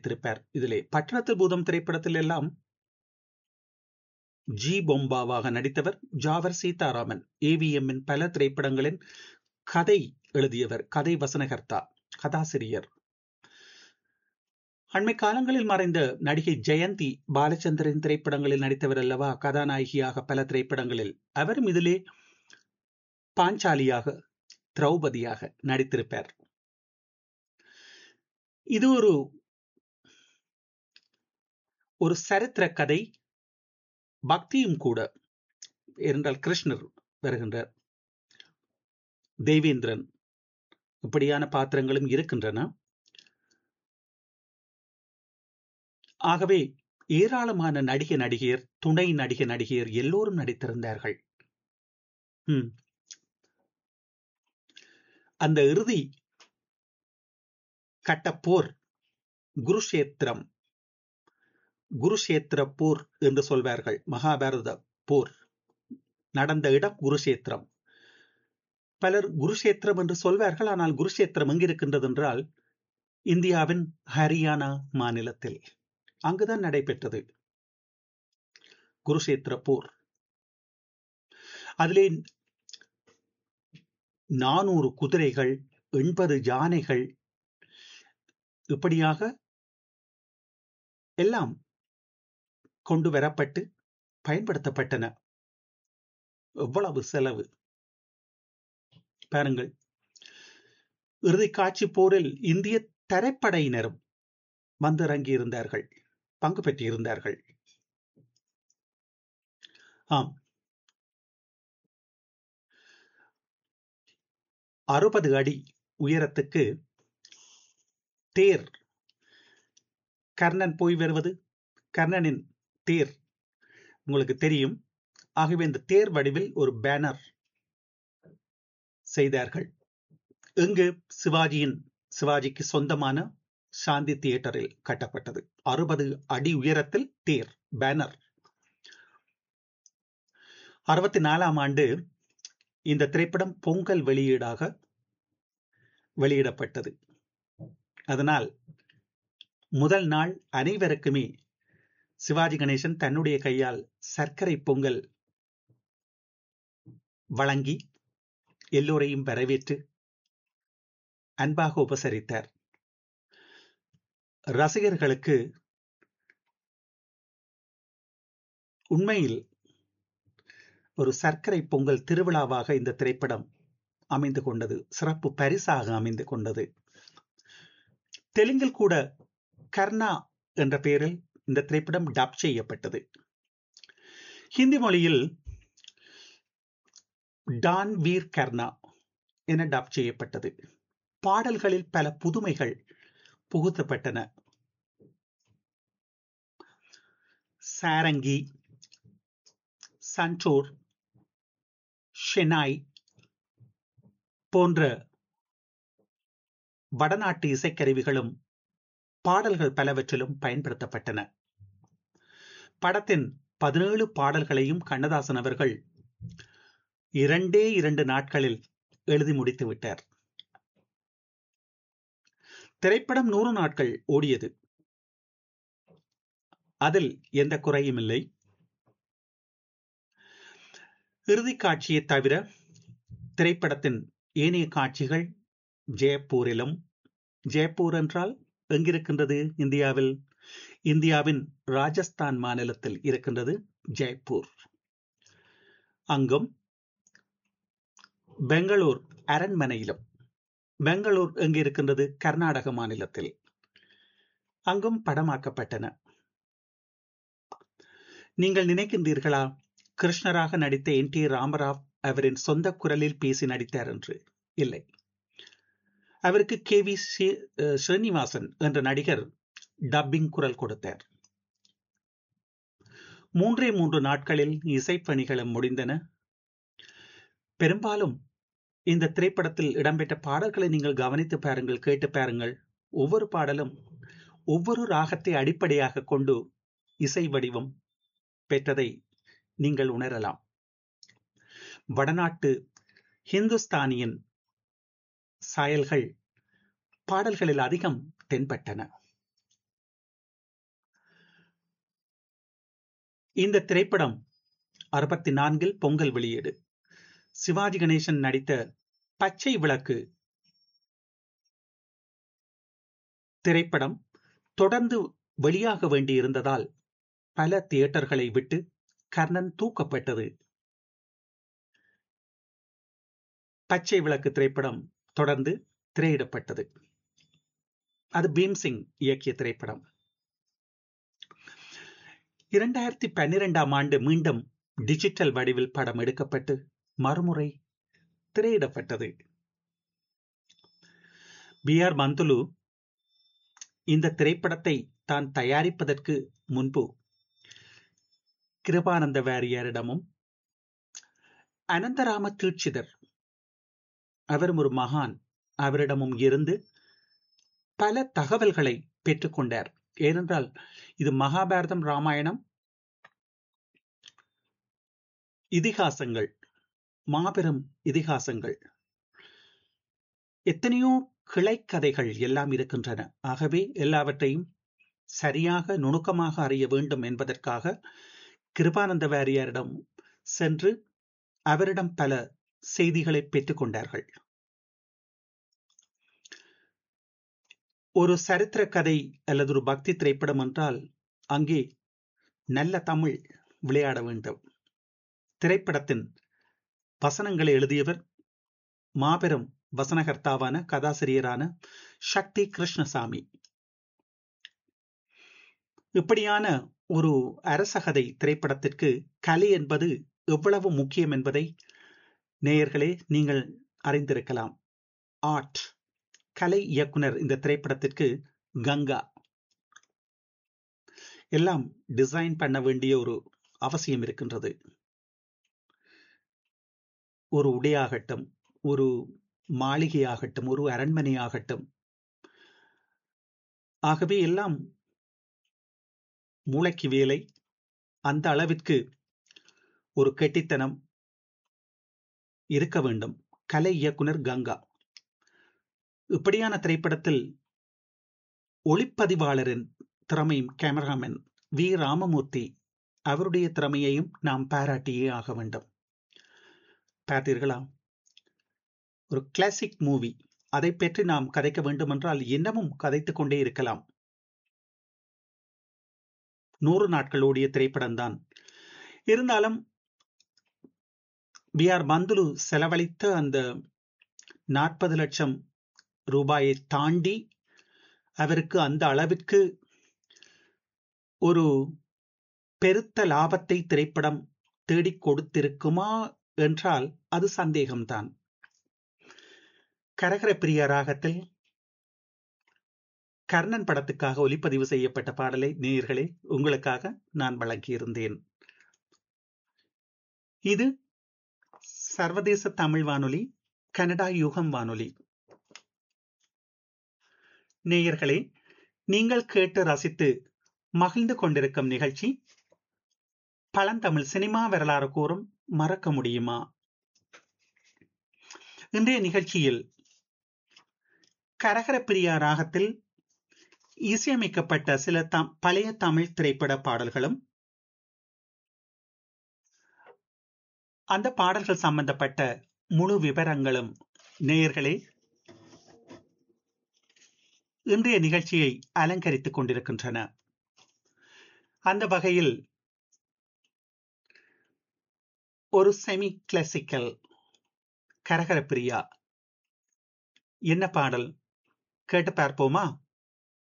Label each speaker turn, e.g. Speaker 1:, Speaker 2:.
Speaker 1: நடித்திருப்பார் இதிலே பட்டணத்தில் பூதம் திரைப்படத்தில் எல்லாம் ஜி பொம்பாவாக நடித்தவர் ஜாவர் சீதாராமன் ஏவிஎம்மின் பல திரைப்படங்களின் கதை எழுதியவர் கதை வசனகர்த்தா கதாசிரியர் அண்மை காலங்களில் மறைந்த நடிகை ஜெயந்தி பாலச்சந்திரன் திரைப்படங்களில் நடித்தவர் அல்லவா கதாநாயகியாக பல திரைப்படங்களில் அவரும் இதிலே பாஞ்சாலியாக திரௌபதியாக நடித்திருப்பார் இது ஒரு ஒரு சரித்திர கதை பக்தியும் கூட என்றால் கிருஷ்ணர் வருகின்றார் தேவேந்திரன் இப்படியான பாத்திரங்களும் இருக்கின்றன ஆகவே ஏராளமான நடிகை நடிகையர் துணை நடிகை நடிகையர் எல்லோரும் நடித்திருந்தார்கள் அந்த இறுதி கட்டப்போர் குருஷேத்திரம் குருஷேத்திர போர் என்று சொல்வார்கள் மகாபாரத போர் நடந்த இடம் குருஷேத்திரம் பலர் குருஷேத்திரம் என்று சொல்வார்கள் ஆனால் குருஷேத்திரம் எங்கு இருக்கின்றது என்றால் இந்தியாவின் ஹரியானா மாநிலத்தில் அங்குதான் நடைபெற்றது குருஷேத்திர போர் அதிலே நானூறு குதிரைகள் எண்பது யானைகள் இப்படியாக எல்லாம் கொண்டு வரப்பட்டு பயன்படுத்தப்பட்டன எவ்வளவு செலவு பாருங்கள் இறுதி காட்சி போரில் இந்திய தரைப்படையினரும் வந்திறங்கி இருந்தார்கள் பங்கு பெற்றிருந்தார்கள் ஆம் அறுபது அடி உயரத்துக்கு தேர் கர்ணன் போய் வருவது கர்ணனின் தேர் உங்களுக்கு தெரியும் ஆகவே இந்த தேர் வடிவில் ஒரு பேனர் செய்தார்கள் இங்கு சிவாஜியின் சிவாஜிக்கு சொந்தமான சாந்தி தியேட்டரில் கட்டப்பட்டது அறுபது அடி உயரத்தில் தேர் பேனர் அறுபத்தி நாலாம் ஆண்டு இந்த திரைப்படம் பொங்கல் வெளியீடாக வெளியிடப்பட்டது அதனால் முதல் நாள் அனைவருக்குமே சிவாஜி கணேசன் தன்னுடைய கையால் சர்க்கரை பொங்கல் வழங்கி எல்லோரையும் வரவேற்று அன்பாக உபசரித்தார் ரசிகர்களுக்கு உண்மையில் ஒரு சர்க்கரை பொங்கல் திருவிழாவாக இந்த திரைப்படம் அமைந்து கொண்டது சிறப்பு பரிசாக அமைந்து கொண்டது தெலுங்கில் கூட கர்ணா என்ற பெயரில் இந்த திரைப்படம் டப் செய்யப்பட்டது ஹிந்தி மொழியில் டான் வீர் கர்ணா என டப் செய்யப்பட்டது பாடல்களில் பல புதுமைகள் புகுத்தப்பட்டன சாரங்கி சன்டோர் ஷெனாய் போன்ற வடநாட்டு இசைக்கருவிகளும் பாடல்கள் பலவற்றிலும் பயன்படுத்தப்பட்டன படத்தின் பதினேழு பாடல்களையும் கண்ணதாசன் அவர்கள் இரண்டே இரண்டு நாட்களில் எழுதி முடித்து விட்டார் திரைப்படம் நூறு நாட்கள் ஓடியது அதில் எந்த குறையும் இல்லை இறுதி காட்சியை தவிர திரைப்படத்தின் ஏனைய காட்சிகள் ஜெயப்பூரிலும் ஜெயப்பூர் என்றால் எங்கிருக்கின்றது இந்தியாவில் இந்தியாவின் ராஜஸ்தான் மாநிலத்தில் இருக்கின்றது ஜெய்ப்பூர் அங்கும் பெங்களூர் அரண்மனையிலும் பெங்களூர் எங்கு இருக்கின்றது கர்நாடக மாநிலத்தில் அங்கும் படமாக்கப்பட்டன நீங்கள் நினைக்கின்றீர்களா கிருஷ்ணராக நடித்த என் டி ராமராவ் அவரின் சொந்த குரலில் பேசி நடித்தார் என்று இல்லை அவருக்கு கே வி ஸ்ரீனிவாசன் என்ற நடிகர் டப்பிங் குரல் கொடுத்தார் மூன்றே மூன்று நாட்களில் இசைப்பணிகளும் முடிந்தன பெரும்பாலும் இந்த திரைப்படத்தில் இடம்பெற்ற பாடல்களை நீங்கள் கவனித்து பாருங்கள் கேட்டு பாருங்கள் ஒவ்வொரு பாடலும் ஒவ்வொரு ராகத்தை அடிப்படையாக கொண்டு இசை வடிவம் பெற்றதை நீங்கள் உணரலாம் வடநாட்டு ஹிந்துஸ்தானியின் சாயல்கள் பாடல்களில் அதிகம் தென்பட்டன இந்த திரைப்படம் அறுபத்தி நான்கில் பொங்கல் வெளியீடு சிவாஜி கணேசன் நடித்த பச்சை விளக்கு திரைப்படம் தொடர்ந்து வெளியாக வேண்டியிருந்ததால் பல தியேட்டர்களை விட்டு கர்ணன் தூக்கப்பட்டது பச்சை விளக்கு திரைப்படம் தொடர்ந்து திரையிடப்பட்டது அது பீம்சிங் இயக்கிய திரைப்படம் இரண்டாயிரத்தி பன்னிரெண்டாம் ஆண்டு மீண்டும் டிஜிட்டல் வடிவில் படம் எடுக்கப்பட்டு மறுமுறை திரையிடப்பட்டது பி ஆர் மந்துலு இந்த திரைப்படத்தை தான் தயாரிப்பதற்கு முன்பு கிருபானந்த வாரியாரிடமும் அனந்தராம தீட்சிதர் அவரும் ஒரு மகான் அவரிடமும் இருந்து பல தகவல்களை பெற்றுக்கொண்டார் ஏனென்றால் இது மகாபாரதம் ராமாயணம் இதிகாசங்கள் மாபெரும் இதிகாசங்கள் எத்தனையோ கிளைக்கதைகள் எல்லாம் இருக்கின்றன ஆகவே எல்லாவற்றையும் சரியாக நுணுக்கமாக அறிய வேண்டும் என்பதற்காக கிருபானந்த வாரியாரிடம் சென்று அவரிடம் பல செய்திகளை பெற்றுக்கொண்டார்கள் ஒரு சரித்திர கதை அல்லது ஒரு பக்தி திரைப்படம் என்றால் அங்கே நல்ல தமிழ் விளையாட வேண்டும் திரைப்படத்தின் வசனங்களை எழுதியவர் மாபெரும் வசனகர்த்தாவான கதாசிரியரான சக்தி கிருஷ்ணசாமி இப்படியான ஒரு அரசகதை திரைப்படத்திற்கு கலை என்பது எவ்வளவு முக்கியம் என்பதை நேயர்களே நீங்கள் அறிந்திருக்கலாம் ஆர்ட் கலை இயக்குனர் இந்த திரைப்படத்திற்கு கங்கா எல்லாம் டிசைன் பண்ண வேண்டிய ஒரு அவசியம் இருக்கின்றது ஒரு உடையாகட்டும் ஒரு மாளிகையாகட்டும் ஒரு அரண்மனையாகட்டும் ஆகவே எல்லாம் மூளைக்கு வேலை அந்த அளவிற்கு ஒரு கெட்டித்தனம் இருக்க வேண்டும் கலை இயக்குனர் கங்கா இப்படியான திரைப்படத்தில் ஒளிப்பதிவாளரின் திறமையும் கேமராமேன் வி ராமமூர்த்தி அவருடைய திறமையையும் நாம் பாராட்டியே ஆக வேண்டும் பார்த்தீர்களா ஒரு கிளாசிக் மூவி அதை பற்றி நாம் கதைக்க வேண்டும் என்றால் இன்னமும் கதைத்துக் கொண்டே இருக்கலாம் நூறு நாட்கள் ஓடிய திரைப்படம் தான் இருந்தாலும் பி ஆர் பந்துலு செலவழித்த அந்த நாற்பது லட்சம் ரூபாயை தாண்டி அவருக்கு அந்த அளவிற்கு ஒரு பெருத்த லாபத்தை திரைப்படம் தேடிக் கொடுத்திருக்குமா என்றால் அது சந்தேகம்தான் கரகர பிரிய ராகத்தில் கர்ணன் படத்துக்காக ஒலிப்பதிவு செய்யப்பட்ட பாடலை நேயர்களே உங்களுக்காக நான் வழங்கியிருந்தேன் இது சர்வதேச தமிழ் வானொலி கனடா யுகம் வானொலி நேயர்களே நீங்கள் கேட்டு ரசித்து மகிழ்ந்து கொண்டிருக்கும் நிகழ்ச்சி பழந்தமிழ் சினிமா வரலாறு கூறும் மறக்க முடியுமா இன்றைய நிகழ்ச்சியில் கரகர பிரியா ராகத்தில் இசையமைக்கப்பட்ட சில தம் பழைய தமிழ் திரைப்பட பாடல்களும் அந்த பாடல்கள் சம்பந்தப்பட்ட முழு விவரங்களும் நேயர்களே இன்றைய நிகழ்ச்சியை அலங்கரித்துக் கொண்டிருக்கின்றன அந்த வகையில் ஒரு செமி கிளாசிக்கல் கரகர பிரியா என்ன பாடல் கேட்டு பார்ப்போமா